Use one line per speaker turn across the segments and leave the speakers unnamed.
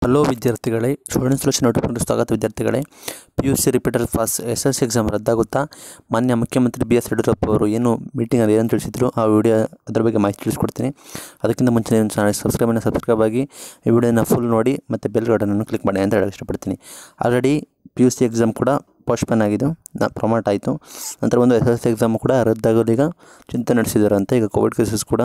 hello ವಿದ್ಯಾರ್ಥಿಗಳೇ student solution notification ಸ್ವಾಗತ ವಿದ್ಯಾರ್ಥಿಗಳೇ P U C repeater pass S S C exam ರದ್ದಾಗುತ್ತಾ ಮಾನ್ಯ ಮುಖ್ಯಮಂತ್ರಿ ಬಿ ಎಸ್ ಯಡಿಯೂರಪ್ಪ ಅವರು ಏನು ಮೀಟಿಂಗಲ್ಲಿ ಏನು ತಿಳಿಸಿದ್ರು ಆ ವಿಡಿಯೋ ಅದ್ರ ಬಗ್ಗೆ ಮಾಹಿತಿ ತಿಳಿಸ್ಕೊಡ್ತೀನಿ ಅದಕ್ಕಿಂತ ಮುಂಚೆ ನಿಮ್ಮ ಚಾನಲ್ ಸಬ್ಸ್ಕ್ರೈಬ್ ಮಾಡಿ ಸಬ್ಸ್ಕ್ರೈಬ್ ಆಗಿ ಈ ವಿಡಿಯೋನ ಫುಲ್ ನೋಡಿ ಮತ್ತು ಬೆಲ್ ಬಟನನ್ನು ಕ್ಲಿಕ್ ಮಾಡಿ ಅಂತ ಹೇಳಕ್ಕೆ ಇಷ್ಟಪಡ್ತೀನಿ already P U C exam ಕೂಡ ಪೋಸ್ಟ್ಪೋನ್ ಆಗಿದ್ದು ನಾ ಪ್ರೊಮೋಟ್ ಆಯಿತು ನಂತರ ಒಂದು ಎಸ್ ಎಸ್ ಸಿ ಎಕ್ಸಾಮ್ ಕೂಡ ರದ್ದಾಗಲು ಈಗ ಚಿಂತೆ ನಡೆಸಿದಾರಂತೆ ಈಗ ಕೋವಿಡ್ ಕೇಸಸ್ ಕೂಡ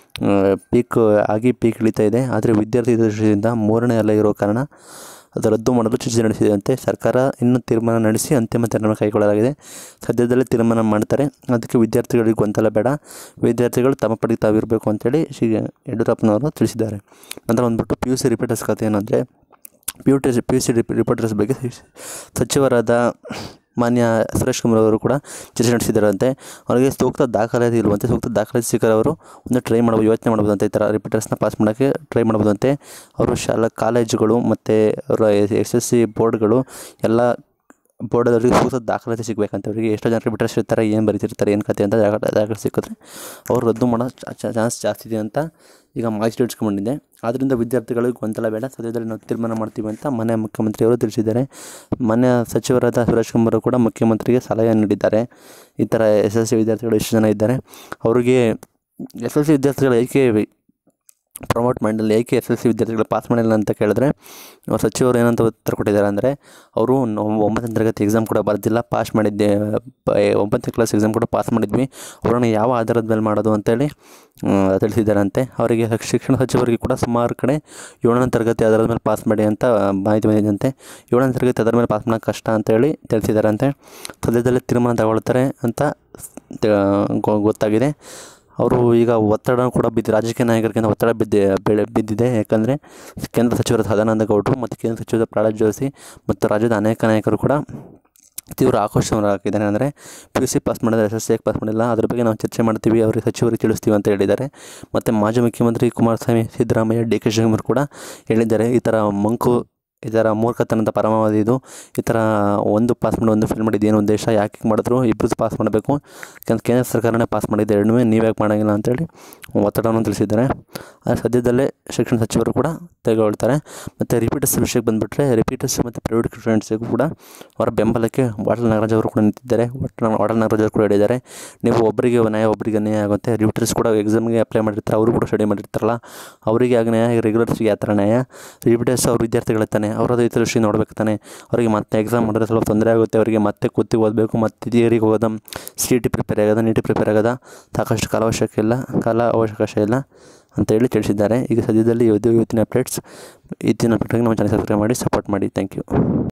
ಪೀಕ್ ಆಗಿ ಪೀಕ್ ಇಳಿತಾ ಇದೆ ಆದರೆ ವಿದ್ಯಾರ್ಥಿ ದೃಷ್ಟಿಯಿಂದ ಮೂರನೇ ಅಲೆ ಇರೋ ಕಾರಣ ಅದು ರದ್ದು ಮಾಡಲು ಚಿಂತೆ ನಡೆಸಿದಂತೆ ಸರ್ಕಾರ ಇನ್ನೂ ತೀರ್ಮಾನ ನಡೆಸಿ ಅಂತಿಮ ತೀರ್ಮಾನ ಕೈಗೊಳ್ಳಲಾಗಿದೆ ಸದ್ಯದಲ್ಲೇ ತೀರ್ಮಾನ ಮಾಡ್ತಾರೆ ಅದಕ್ಕೆ ವಿದ್ಯಾರ್ಥಿಗಳಿಗೆ ಗೊಂದಲ ಬೇಡ ವಿದ್ಯಾರ್ಥಿಗಳು ತಮ್ಮ ಪಡೆಗೆ ತಾವಿರಬೇಕು ಅಂತೇಳಿ ಶ್ರೀ ಯಡಿಯೂರಪ್ಪನವರು ತಿಳಿಸಿದ್ದಾರೆ ನಂತರ ಬಂದ್ಬಿಟ್ಟು ಪಿ ಯು ಸಿ ರಿಪೀಟರ್ಸ್ ಕಥೆ ಏನಂದರೆ P U T P U C reporters ಬಗ್ಗೆ ಸಚಿವರಾದ ಮಾನ್ಯ ಸುರೇಶ್ ಕುಮಾರ್ ಅವರು ಕೂಡ ಚರ್ಚೆ ನಡೆಸಿದ್ದಾರಂತೆ ಅವರಿಗೆ ಸೂಕ್ತ ದಾಖಲಾತಿ ಇರುವಂತೆ ಸೂಕ್ತ ದಾಖಲಾತಿ ಸಿಕ್ಕರೆ ಅವರು ಒಂದು ಟ್ರೈ ಮಾಡ್ಬೋದು ಯೋಚನೆ ಮಾಡ್ಬೋದಂತೆ ಈ ಥರ ರಿಪೀಟರ್ಸ್ನ ಪಾಸ್ ಮಾಡೋಕ್ಕೆ ಟ್ರೈ ಮಾಡ್ಬೋದಂತೆ ಅವರು ಶಾಲಾ ಕಾಲೇಜುಗಳು ಮತ್ತು ಅವರ ಎಸ್ ಎಸ್ ಸಿ ಬೋರ್ಡ್ಗಳು ಎಲ್ಲ ಬೋರ್ಡದವರಿಗೆ ಸೂಕ್ತ ದಾಖಲಾತಿ ಸಿಗಬೇಕಂತ ಅವರಿಗೆ ಎಷ್ಟೋ ಜನ ರಿಪೀಟರ್ಸ್ ಇರ್ತಾರೆ ಏನು ಬರೀತಿರ್ತಾರೆ ಏನು ಕತೆ ಅಂತ ದಾಖಲೆ ದಾಖಲೆ ಸಿಕ್ಕಿದ್ರೆ ಅವರು ರದ್ದು ಮಾಡೋ ಚಾನ್ಸ್ ಜಾಸ್ತಿ ಇದೆ ಅಂತ ಈಗ ಮಾಹಿತಿ ತಿಳಿಸ್ಕೊಂಡಿದ್ದೆ ಆದ್ದರಿಂದ ವಿದ್ಯಾರ್ಥಿಗಳಿಗೆ ಗೊಂದಲ ಬೇಡ ಸದ್ಯದಲ್ಲಿ ನಾವು ತೀರ್ಮಾನ ಮಾಡ್ತೀವಿ ಅಂತ ಮನೆ ಮುಖ್ಯಮಂತ್ರಿಯವರು ತಿಳಿಸಿದ್ದಾರೆ ಮನೆ ಸಚಿವರಾದ ಸುರೇಶ್ ಕುಮಾರ್ ಕೂಡ ಮುಖ್ಯಮಂತ್ರಿಗೆ ಸಲಹೆ ನೀಡಿದ್ದಾರೆ ಈ ಥರ ಎಸ್ ಎಲ್ ಸಿ ವಿದ್ಯಾರ್ಥಿಗಳು ಎಷ್ಟು ಜನ ಇದ್ದಾರೆ ಅವರಿಗೆ ಎಸ್ ಎಲ್ ಸಿ ವಿದ್ಯಾರ್ಥಿಗಳು ಏಕೆ ಪ್ರಮೋಟ್ ಮಾಡಿಲ್ಲ ಏಕೆ ಎಸ್ ಎಲ್ ಸಿ ವಿದ್ಯಾರ್ಥಿಗಳು ಪಾಸ್ ಮಾಡಿಲ್ಲ ಅಂತ ಕೇಳಿದ್ರೆ ಅವ್ರ ಸಚಿವರು ಏನಂತ ಉತ್ತರ ಕೊಟ್ಟಿದ್ದಾರೆ ಅಂದರೆ ಅವರು ಒಂಬತ್ತನೇ ತರಗತಿ ಎಕ್ಸಾಮ್ ಕೂಡ ಬರೆದಿಲ್ಲ ಪಾಸ್ ಮಾಡಿದ್ದೆ ಪ- ಒಂಬತ್ತನೇ ಕ್ಲಾಸ್ ಎಕ್ಸಾಮ್ ಕೂಡ ಪಾಸ್ ಮಾಡಿದ್ವಿ ಅವರನ್ನು ಯಾವ ಆಧಾರದ ಮೇಲೆ ಮಾಡೋದು ಅಂತೇಳಿ ಆ, ತಿಳಿಸಿದ್ದಾರಂತೆ ಅವರಿಗೆ ಶಿಕ್ಷಣ ಸಚಿವರಿಗೆ ಕೂಡ ಸುಮಾರು ಕಡೆ ಏಳನೇ ತರಗತಿ ಅದರ ಮೇಲೆ ಪಾಸ್ ಮಾಡಿ ಅಂತ ಮಾಹಿತಿ ಬಂದಿದ್ದಂತೆ ಏಳನೇ ತರಗತಿ ಅದರ ಮೇಲೆ ಪಾಸ್ ಮಾಡೋಕ್ಕೆ ಕಷ್ಟ ಅಂತೇಳಿ ತಿಳಿಸಿದ್ದಾರಂತೆ ಸದ್ಯದಲ್ಲೇ ತೀರ್ಮಾನ ತಗೊಳ್ತಾರೆ ಅಂತ ತ- ಗೊ- ಗೊತ್ತಾಗಿದೆ ಅವರು ಈಗ ಒತ್ತಡ ಕೂಡ ಬಿದ್ದು ರಾಜಕೀಯ ನಾಯಕರಿಗಿಂತ ಒತ್ತಡ ಬಿದ್ದೆ ಬೆಳೆ ಬಿದ್ದಿದೆ ಯಾಕಂದರೆ ಕೇಂದ್ರ ಸಚಿವರ ಸದಾನಂದ ಗೌಡರು ಮತ್ತು ಕೇಂದ್ರ ಸಚಿವರ ಪ್ರಹ್ಲಾದ್ ಜೋಶಿ ಮತ್ತು ರಾಜ್ಯದ ಅನೇಕ ನಾಯಕರು ಕೂಡ ತೀವ್ರ ಆಕ್ರೋಶವನ್ನು ಅಂದರೆ ಪಿ ಯು ಸಿ ಪಾಸ್ ಮಾಡಿದ್ರೆ ಎಸ್ ಎಸ್ ಸಿ ಪಾಸ್ ಮಾಡಿಲ್ಲ ಅದ್ರ ಬಗ್ಗೆ ನಾವು ಚರ್ಚೆ ಮಾಡ್ತೀವಿ ಅವರಿಗೆ ಸಚಿವರಿಗೆ ತಿಳಿಸ್ತೀವಿ ಅಂತ ಹೇಳಿದ್ದಾರೆ ಮತ್ತು ಮಾಜಿ ಮುಖ್ಯಮಂತ್ರಿ ಕುಮಾರಸ್ವಾಮಿ ಸಿದ್ದರಾಮಯ್ಯ ಡಿ ಕೆ ಶಿವಕುಮಾರ್ ಕೂಡ ಹೇಳಿದ್ದಾರೆ ಈ ಥರ ಮಂಕು ಈ ಥರ ಮೂರ್ಖತನದ ಪರಮಾವಧಿ ಇದು ಈ ಥರ ಒಂದು ಪಾಸ್ ಮಾಡಿ ಒಂದು ಫೇಲ್ ಮಾಡಿದ್ದು ಏನು ಉದ್ದೇಶ ಯಾಕೆ ಹಿಂಗೆ ಮಾಡಿದ್ರು ಇಬ್ಬರು ಪಾಸ್ ಮಾಡಬೇಕು ಯಾಕಂದ್ರೆ ಕೇಂದ್ರ ಸರ್ಕಾರನೇ ಪಾಸ್ ಮಾಡಿದ್ದು ಎರಡೂ ನೀವು ಯಾಕೆ ಮಾಡೋಂಗಿಲ್ಲ ಅಂತೇಳಿ ಒತ್ತಡವನ್ನು ತಿಳಿಸಿದ್ದಾರೆ ಆದರೆ ಸದ್ಯದಲ್ಲೇ ಶಿಕ್ಷಣ ಸಚಿವರು ಕೂಡ ತೆಗೆದುಕೊಳ್ತಾರೆ ಮತ್ತು ರಿಪೀಟರ್ಸ್ ವಿಷಯಕ್ಕೆ ಬಂದುಬಿಟ್ರೆ ರಿಪೀಟರ್ಸ್ ಮತ್ತು ಪ್ರೈವೇಟ್ ಸ್ಟೂಡೆಂಟ್ಸಿಗೂ ಕೂಡ ಅವರ ಬೆಂಬಲಕ್ಕೆ ವಾಟಲ್ ನಾಗರಾಜ್ ಅವರು ಕೂಡ ನಿಂತಿದ್ದಾರೆ ಒಟ್ಟು ವಾಟಲ್ ನಾಗರಾಜ್ ಅವರು ಕೂಡ ಹೇಳಿದ್ದಾರೆ ನೀವು ಒಬ್ಬರಿಗೆ ನ್ಯಾಯ ಒಬ್ಬರಿಗೆ ಅನ್ಯಾಯ ಆಗುತ್ತೆ ರಿಪೀಟರ್ಸ್ ಕೂಡ ಎಕ್ಸಾಮ್ಗೆ ಅಪ್ಲೈ ಮಾಡಿರ್ತಾರೆ ಅವರು ಕೂಡ ಸ್ಟಡಿ ಮಾಡಿರ್ತಾರಲ್ಲ ಅವರಿಗೆ ಆಗ ನ್ಯಾಯ ರೆಗ್ಯುಲರ್ಸ್ಗೆ ಯಾವ ಥರ ನ್ಯಾಯ ರಿಪೀಟರ್ಸ್ ಅವ್ರ ವಿದ್ಯಾರ್ಥಿಗಳು ತಾನೆ ಅವರದ್ದು ಈ ದೃಷ್ಟಿ ನೋಡ್ಬೇಕು ತಾನೆ ಅವರಿಗೆ ಮತ್ತೆ ಎಕ್ಸಾಮ್ ಮಾಡಿದ್ರೆ ಸ್ವಲ್ಪ ತೊಂದರೆ ಆಗುತ್ತೆ ಅವರಿಗೆ ಮತ್ತೆ ಕೂತಿ ಓದಬೇಕು ಮತ್ತೆ ಥಿಯರಿಗೆ ಹೋಗೋದು ಸಿ ಟಿ ಪ್ರಿಪೇರ್ ಆಗೋದು ನೀಟಿ ಪ್ರಿಪೇರ್ ಆಗೋದ ಸಾಕಷ್ಟು ಕಾಲಾವಕಾಶ ಇಲ್ಲ ಕಾಲ ಅವಕಾಶ ಇಲ್ಲ ಅಂತೇಳಿ ತಿಳಿಸಿದ್ದಾರೆ ಈಗ ಸದ್ಯದಲ್ಲಿ ಇವತ್ತು ಇವತ್ತಿನ ಅಪ್ಡೇಟ್ಸ್ ಇವತ್ತಿನ ಅಪ್ಡೇಟ್ಗೆ ನಮ್ಮ ಚಾನಲ್ ಸಬ್ಸ್ಕ್ರೈಬ್ ಮಾಡಿ ಸಪೋರ್ಟ್ ಮಾಡಿ ಥ್ಯಾಂಕ್ ಯು